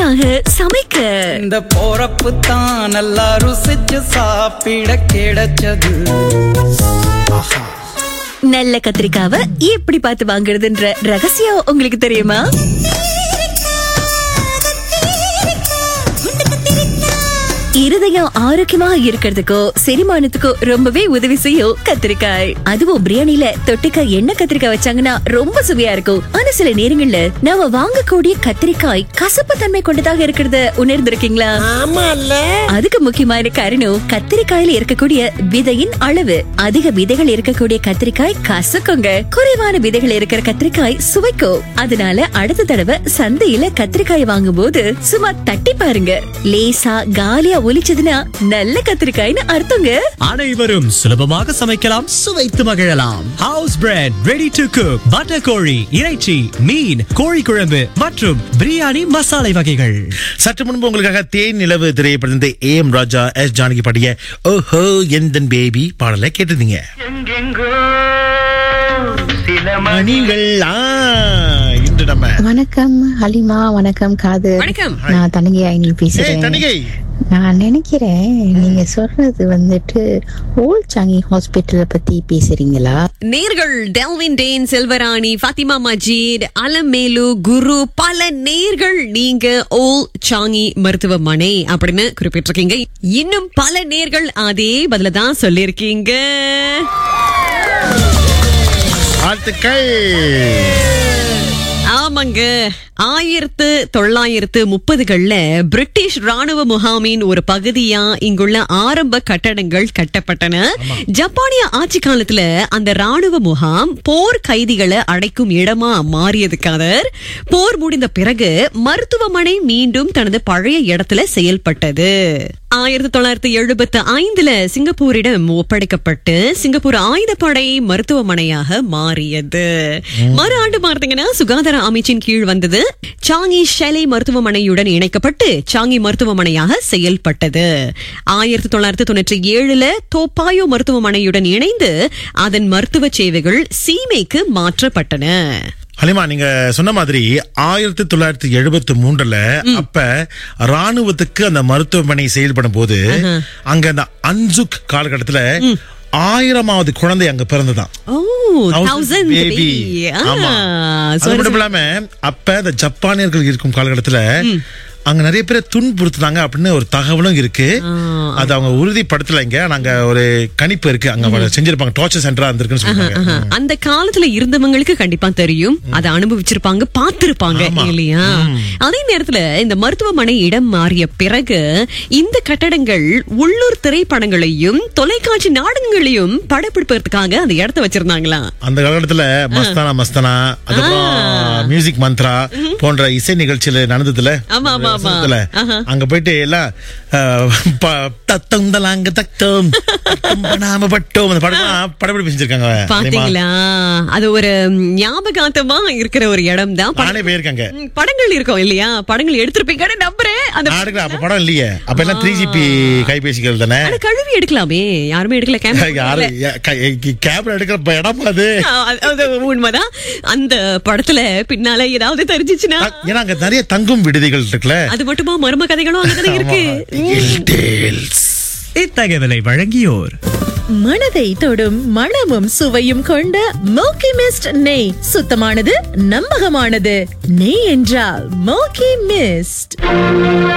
சுவையாக சமைக்க இந்த போறப்பு தான் நல்லா ருசிச்சு சாப்பிட கிடைச்சது நல்ல கத்திரிக்காவை எப்படி பார்த்து வாங்குறதுன்ற ரகசியம் உங்களுக்கு தெரியுமா இருதயம் ஆரோக்கியமா இருக்கிறதுக்கோ செரிமானத்துக்கோ ரொம்பவே உதவி செய்யும் கத்திரிக்காய் அதுவும் பிரியாணில தொட்டுக்க எண்ணெய் கத்திரிக்காய் வச்சாங்கன்னா ரொம்ப சுவையா இருக்கும் ஆனா சில நேரங்கள்ல நாம வாங்கக்கூடிய கத்திரிக்காய் கசப்பு தன்மை கொண்டதாக இருக்கிறத உணர்ந்திருக்கீங்களா அதுக்கு முக்கியமான காரணம் கத்திரிக்காயில இருக்கக்கூடிய விதையின் அளவு அதிக விதைகள் இருக்கக்கூடிய கத்திரிக்காய் கசக்குங்க குறைவான விதைகள் இருக்கிற கத்திரிக்காய் சுவைக்கும் அதனால அடுத்த தடவை சந்தையில கத்திரிக்காய் வாங்கும் போது சும்மா தட்டி பாருங்க லேசா காலியா ஒலிச்சதுன்னா நல்ல கத்திரிக்காய்னு அர்த்தங்க அனைவரும் சுலபமாக சமைக்கலாம் சுவைத்து மகிழலாம் house bread ready to cook butter கோழி இறைச்சி மீன் கோழி குழம்பு மற்றும் பிரியாணி மசாலை வகைகள் சற்று முன்பு உங்களுக்காக தேன் நிலவு திரைப்படத்தை A M Raja S Janaki பாடிய ஓஹோ எந்தன் பேபி பாடலை கேட்டிருந்தீங்க மணிகள் ஆ, இன்று நம்ம வணக்கம் ஹலிமா வணக்கம் காது வணக்கம். நான் தனகை ஐனி ஏய் பேசுறேன் தணிகை நான் நினைக்கிறேன் நீங்க சொல்றது வந்துட்டு ஓல்ட் சாங்கி ஹாஸ்பிட்டலை பத்தி பேசுறீங்களா நேர்கள் டெல்வின் டேன் செல்வராணி ஃபாத்திமா மஜீத் அலமேலு குரு பல நேர்கள் நீங்க ஓல் சாங்கி மருத்துவமனை அப்படின்னு குறிப்பிட்டிருக்கீங்க இன்னும் பல நேர்கள் அதே பதில தான் சொல்லியிருக்கீங்க வாழ்த்துக்கள் ஆமாங்க ஆயிரத்து தொள்ளாயிரத்து முப்பதுகள்ல பிரிட்டிஷ் ராணுவ முகாமின் ஒரு பகுதியா இங்குள்ள ஆரம்ப கட்டடங்கள் கட்டப்பட்டன ஜப்பானிய ஆட்சி காலத்துல அந்த ராணுவ முகாம் போர் கைதிகளை அடைக்கும் இடமா மாறியதுக்காக போர் முடிந்த பிறகு மருத்துவமனை மீண்டும் தனது பழைய இடத்துல செயல்பட்டது ஆயிரத்தி தொள்ளாயிரத்தி எழுபத்தி ஐந்துல சிங்கப்பூரிடம் ஒப்படைக்கப்பட்டு சிங்கப்பூர் ஆயுதப்படை மருத்துவமனையாக மாறியது மறு ஆண்டு பார்த்தீங்கன்னா சுகாதார அமைச்சின் கீழ் வந்தது சாங்கி ஷெலை மருத்துவமனையுடன் இணைக்கப்பட்டு சாங்கி மருத்துவமனையாக செயல்பட்டது ஆயிரத்தி தொள்ளாயிரத்தி தொண்ணூற்றி ஏழுல தோப்பாயோ மருத்துவமனையுடன் இணைந்து அதன் மருத்துவ சேவைகள் சீமைக்கு மாற்றப்பட்டன ஹலிமா நீங்க சொன்ன மாதிரி ஆயிரத்தி தொள்ளாயிரத்தி எழுபத்தி மூன்றுல அப்ப ராணுவத்துக்கு அந்த மருத்துவமனை செயல்படும் போது அங்க அந்த அன்சுக் காலகட்டத்துல ஆயிரமாவது குழந்தை அங்க பிறந்ததான் ஓ Thousand தௌசண்ட் baby. ஆமா. அது மட்டும் இல்லாம அப்ப இந்த ஜப்பானியர்கள் இருக்கும் காலகட்டத்துல அங்க நிறைய பேரை துன்புறுத்துனாங்க அப்படின்னு ஒரு தகவலும் இருக்கு அது அவங்க உறுதிப்படுத்தலைங்க நாங்க ஒரு கணிப்பு இருக்கு அங்க அவங்க செஞ்சிருப்பாங்க டார்ச்சர் சென்டரா இருந்திருக்குன்னு சொல்றாங்க ஆஹா. அந்த காலத்துல இருந்தவங்களுக்கு கண்டிப்பா தெரியும் அதை அனுபவிச்சிருப்பாங்க பார்த்திருப்பாங்க இல்லையா அதே நேரத்துல இந்த மருத்துவமனை இடம் மாறிய பிறகு இந்த கட்டடங்கள் உள்ளூர் திரைப்படங்களையும் தொலைக்காட்சி நாடகங்களையும் படப்பிடிப்பதற்காக அந்த இடத்த வச்சிருந்தாங்களாம் அந்த காலகட்டத்துல மஸ்தானா மஸ்தானா அதுக்கப்புறம் மியூசிக் மந்த்ரா போன்ற இசை நிகழ்ச்சியில நடந்ததுல ஆமா, ஆமா, ஆமா. வசந்தத்துல, ஆஹா. அங்க போயிட்டு எல்லாம் அஹ், ப- தத்தம் தலாங்க தத்தம் தத்தம் பனாம பட்டோம் அந்த படம் படப்பிடிப்பு செஞ்சிருக்காங்க தெரியுமா? பாத்தீங்களா அது ஒரு ஞாபகார்த்தமா இருக்கிற ஒரு இடம் தான் நானே போயிருக்காங்க படங்கள் இருக்கும் இல்லையா படங்கள் எடுத்திருப்பீங்கன்னு நம்புறேன் அந்த நான் எடுக்கல அப்ப படம் இல்லையே அப்ப எல்லாம் த்ரீ ஜிபி கைபேசிகள் தானே ஆனா கழுவி எடுக்கலாமே யாருமே எடுக்கல யாரு கேமரா கேமரா எடுக்கிற இடம் அது ஆ, அது- அது உண்மைதான் அந்த படத்துல பின்னால ஏதாவது தெரிஞ்சிச்சுன்னா ஏன்னா அங்க நிறைய தங்கும் விடுதிகள் இருக்குல்ல அது மட்டுமா மர்ம கதைகளும் அங்கதானே இருக்கு Tales. இத்தகவலை வழங்கியோர் மனதை தொடும் மணமும் சுவையும் கொண்ட மோக்கி மிஸ்ட் நெய் சுத்தமானது நம்பகமானது நெய் என்றால் மோக்கி மிஸ்ட்